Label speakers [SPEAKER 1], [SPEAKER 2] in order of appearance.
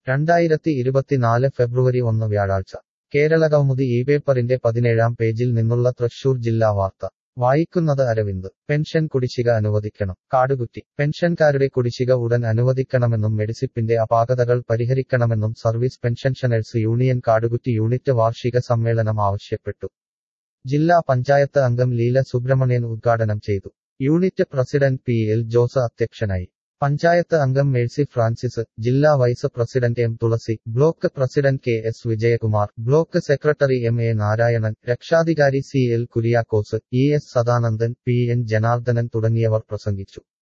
[SPEAKER 1] രണ്ടായിരത്തി ഇരുപത്തിനാല് ഫെബ്രുവരി ഒന്ന് വ്യാഴാഴ്ച കേരളകൗമുദി ഈ പേപ്പറിന്റെ പതിനേഴാം പേജിൽ നിന്നുള്ള തൃശൂർ ജില്ലാ വാർത്ത വായിക്കുന്നത് അരവിന്ദ് പെൻഷൻ കുടിശ്ശിക അനുവദിക്കണം കാടുകുറ്റി പെൻഷൻകാരുടെ കുടിശ്ശിക ഉടൻ അനുവദിക്കണമെന്നും മെഡിസിപ്പിന്റെ അപാകതകൾ പരിഹരിക്കണമെന്നും service pensioners union Kadukutty unit വാർഷിക സമ്മേളനം ആവശ്യപ്പെട്ടു ജില്ലാ പഞ്ചായത്ത് അംഗം ലീല സുബ്രഹ്മണ്യൻ ഉദ്ഘാടനം ചെയ്തു unit president P L Jose അധ്യക്ഷനായി പഞ്ചായത്ത് അംഗം മേഴ്സി ഫ്രാൻസിസ് ജില്ലാ vice president M Thulasi block president K S Vijayakumar block secretary M A Narayanan രക്ഷാധികാരി C L Kuriakose E S Sadanandan P N Janardhanan തുടങ്ങിയവർ പ്രസംഗിച്ചു